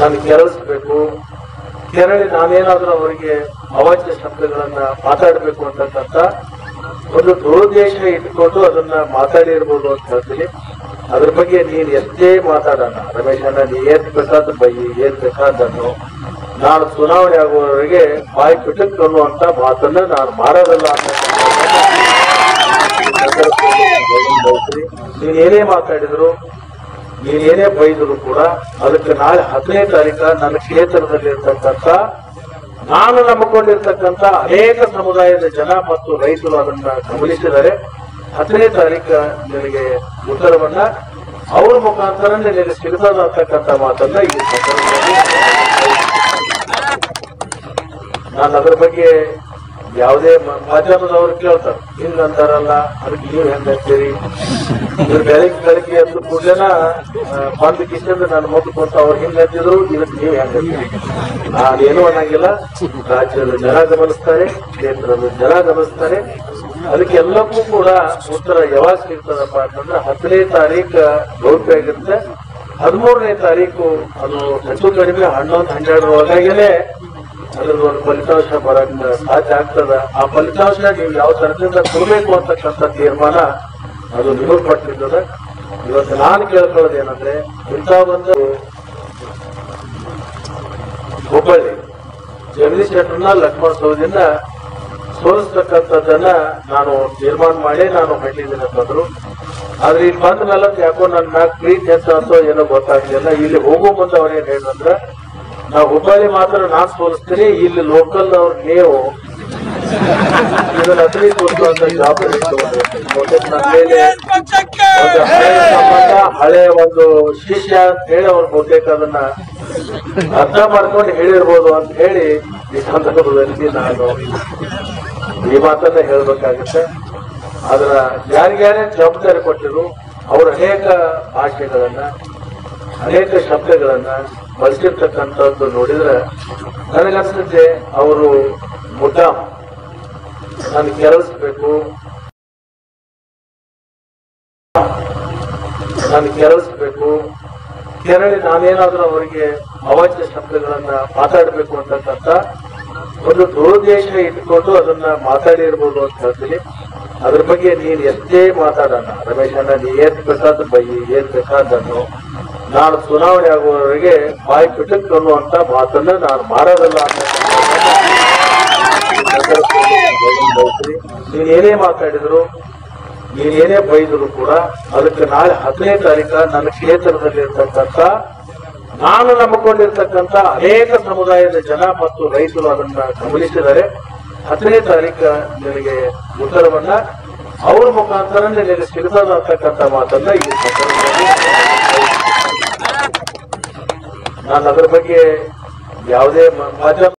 ನಾನು ಕೆರಳಿಸ್ಬೇಕು ಕೆರಳಿ ನಾನೇನಾದ್ರೂ ಅವರಿಗೆ ಅವಾಚ್ಯ ಶಬ್ದಗಳನ್ನ ಮಾತಾಡಬೇಕು ಅಂತಕ್ಕಂಥ ಒಂದು ದುರುದ್ದೇಶ ಇಟ್ಕೊಂಡು ಅದನ್ನ ಮಾತಾಡಿರ್ಬೋದು ಅಂತ ಹೇಳ್ತೀನಿ ಅದ್ರ ಬಗ್ಗೆ ನೀನ್ ಎಷ್ಟೇ ಮಾತಾಡೋಣ ರಮೇಶ್ ಅಣ್ಣ ನೀ ಏನ್ ಬೇಕಾದ ಬೈ ಏನ್ ಬೇಕಾದನ್ನು ನಾನು ಚುನಾವಣೆ ಆಗುವವರೆಗೆ ಬಾಯಿ ಪಿಟಕ್ ಅನ್ನುವಂತ ಮಾತನ್ನ ನಾನು ಮಾಡೋದಲ್ಲ ಅಂತ ನೀನ್ ಏನೇ ಮಾತಾಡಿದ್ರು ನೀನ್ ಏನೇ ಬೈದ್ರು ಕೂಡ ಅದಕ್ಕೆ ನಾಳೆ ಹತ್ತನೇ ತಾರೀಕ ನನ್ನ ಕ್ಷೇತ್ರದಲ್ಲಿ ಇರ್ತಕ್ಕಂಥ ನಾನು ನಂಬಿಕೊಂಡಿರ್ತಕ್ಕಂಥ ಅನೇಕ ಸಮುದಾಯದ ಜನ ಮತ್ತು ರೈತರು ಅದನ್ನ ಗಮನಿಸಿದರೆ ಹತ್ತನೇ ತಾರೀಕ ನಿನಗೆ ಉತ್ತರವನ್ನ ಅವ್ರ ಮುಖಾಂತರ ನಿನಗೆ ಸಿಗ್ತದ ಅಂತಕ್ಕಂಥ ಮಾತನ್ನ ಈ ಸಂದರ್ಭದಲ್ಲಿ ನಾನು ಅದ್ರ ಬಗ್ಗೆ ಯಾವುದೇ ಮ- ಮಾಧ್ಯಮದವ್ರು ಕೇಳ್ತಾರೆ ಹಿಂಗ್ ಅಂತಾರಲ್ಲ ಅದಕ್ಕೆ ನೀವು ಹೆಂಗ್ ಅಂತೀರಿ ಇವ್ರು ಬೆಳಗ್ಗೆ ಬೆಳಗ್ಗೆ ಎದ್ದು ಕೂಡಲೇನ ಬಂದು ಕಿಶನ್ ನನ್ನ ಮೊದಲು ಕೊಟ್ಟು ಅವ್ರು ಹಿಂಗ್ ಅಂತಿದ್ರು ಇದಕ್ಕೆ ನೀವು ಹೆಂಗ್ ಅಂತೀರಿ ನಾನೇನು ಅನ್ನಂಗಿಲ್ಲ ರಾಜ್ಯದ ಜನ ಗಮನಿಸ್ತಾರೆ ಕ್ಷೇತ್ರದ ಜನ ಗಮನಿಸ್ತಾರೆ ಅದಕ್ಕೆ ಎಲ್ಲಕ್ಕೂ ಕೂಡ ಉತ್ತರ ಯಾವಾಗ ಸಿಗ್ತದಪ್ಪ ಅಂತಂದ್ರೆ ಹತ್ತನೇ ತಾರೀಕ ಗೌಪ್ಯ ಆಗಿರುತ್ತೆ ಹದಿಮೂರನೇ ತಾರೀಕು ಅದು ಹೆಚ್ಚು ಕಡಿಮೆ ಹನ್ನೊಂದು ಹನ್ನೆರಡರ ಒಳಗಾಗೇನೆ ಅದ್ರದ್ದು ಒಂದು ಫಲಿತಾಂಶ ಬರಕ್ ಸಾಧ್ಯ ಆಗ್ತದ ಆ ಫಲಿತಾಂಶ ನೀವು ಯಾವ ತರದಿಂದ ಕೊಡಬೇಕು ಅಂತಕ್ಕಂಥ ತೀರ್ಮಾನ ಅದು ನಿಮಗೆ ಪಟ್ಟಿರ್ತದ ಇವತ್ತು ನಾನು ಕೇಳ್ಕೊಳ್ಳೋದು ಏನಂದ್ರೆ ಇಂಥ ಒಂದು ಹುಬ್ಬಳ್ಳಿ ಜಗದೀಶ್ ಶೆಟ್ಟರ್ನ ಲಕ್ಷ್ಮಣ ಸೌದಿಂದ ಸೋಲಿಸ್ತಕ್ಕಂಥದ್ದನ್ನ ನಾನು ತೀರ್ಮಾನ ಮಾಡಿ ನಾನು ಹೊಂಟಿದ್ದೀನಿ ಅಂತಂದ್ರು ಆದ್ರೆ ಇಲ್ಲಿ ಬಂದ ಮೇಲೆ ಯಾಕೋ ನನ್ನ ಮ್ಯಾಗ ಪ್ರೀತಿ ಹೆಚ್ಚಾತೋ ಏನೋ ಗೊತ್ತಾಗ್ಲಿಲ್ಲ ಇಲ್ಲಿ ಹೋಗೋ ಮುಂದೆ ಅವ್ರು ಏನ್ ಹೇಳಿದ್ರೆ ನಾವು ಹುಬ್ಬಳ್ಳಿ ಮಾತ್ರ ನಾನ್ ಸೋಲಿಸ್ತೀನಿ ಇಲ್ಲಿ ಲೋಕಲ್ ಅವ್ರು ನೀವು ಇದನ್ನ ಅತಿ ತೋರಿಸುವಂತ ಜವಾಬ್ದಾರಿ ತಗೊಂಡ್ರಿ. ಬಹುತೇಕ ನನ್ನ ಮೇಲೆ ಒಂದು ಹಳೆಯ ಸಂಬಂಧ ಹಳೆಯ ಒಂದು ಶಿಷ್ಯ ಅಂತ ಹೇಳಿ ಅವ್ರು ಬಹುತೇಕ ಅದನ್ನ ಅರ್ಥ ಮಾಡ್ಕೊಂಡು ಹೇಳಿರ್ಬೋದು ಅಂತ ಹೇಳಿ ಈ ಸಂದರ್ಭದಲ್ಲಿ ನಾನು ಈ ಮಾತನ್ನ ಹೇಳ್ಬೇಕಾಗುತ್ತೆ ಆದ್ರ ಯಾರಿಗ್ಯಾರೇ ಜವಾಬ್ದಾರಿ ಕೊಟ್ಟಿರು ಅವರು ಅನೇಕ ಭಾಷೆಗಳನ್ನ ಅನೇಕ ಶಬ್ದಗಳನ್ನ ಬಳಸಿರ್ತಕ್ಕಂಥದ್ದು ನೋಡಿದ್ರೆ ನನಗನ್ಸುತ್ತೆ ಅವರು ಮುದ್ದಾಮ್ ನಾನು ಕೆರಳಿಸ್ಬೇಕು ನಾನು ಕೆರಳಿಸ್ಬೇಕು ಕೆರಳಿ ನಾನೇನಾದ್ರೂ ಅವರಿಗೆ ಅವಾಚ್ಯ ಶಬ್ದಗಳನ್ನ ಮಾತಾಡಬೇಕು ಅಂತಕ್ಕಂಥ ಒಂದು ದುರುದ್ದೇಶ ಇಟ್ಕೊಂಡು ಅದನ್ನ ಮಾತಾಡಿರ್ಬೋದು ಅಂತ ಹೇಳ್ತೀನಿ ಅದ್ರ ಬಗ್ಗೆ ನೀನ್ ಎಷ್ಟೇ ಮಾತಾಡೋಣ ರಮೇಶ್ ಅಣ್ಣ ನೀ ಏನ್ ಬೇಕಾದ ಬೈ ಏನ್ ಬೇಕಾದನ್ನು ನಾನು ಚುನಾವಣೆ ಆಗುವವರೆಗೆ ಬಾಯಿ ಪಿಟಕ್ ಅನ್ನುವಂತ ಮಾತನ್ನ ನಾನು ಮಾಡೋದಲ್ಲ ಅಂತ ನೀನ್ ಏನೇ ಮಾತಾಡಿದ್ರು ನೀನ್ ಏನೇ ಬೈದ್ರು ಕೂಡ ಅದಕ್ಕೆ ನಾಳೆ ಹತ್ತನೇ ತಾರೀಕ ನನ್ನ ಕ್ಷೇತ್ರದಲ್ಲಿ ಇರ್ತಕ್ಕಂಥ ನಾನು ನಂಬಿಕೊಂಡಿರ್ತಕ್ಕಂಥ ಅನೇಕ ಸಮುದಾಯದ ಜನ ಮತ್ತು ರೈತರು ಅದನ್ನ ಗಮನಿಸಿದರೆ ಹತ್ತನೇ ತಾರೀಕ ನಿನಗೆ ಉತ್ತರವನ್ನ ಅವ್ರ ಮುಖಾಂತರ ನಿನಗೆ ಸಿಗ್ತದ ಅಂತಕ್ಕಂಥ ಮಾತನ್ನ ಈ ಸಂದರ್ಭದಲ್ಲಿ ನಾನು ಅದ್ರ ಬಗ್ಗೆ ಯಾವುದೇ ಮ- ಮಾಧ್ಯಮ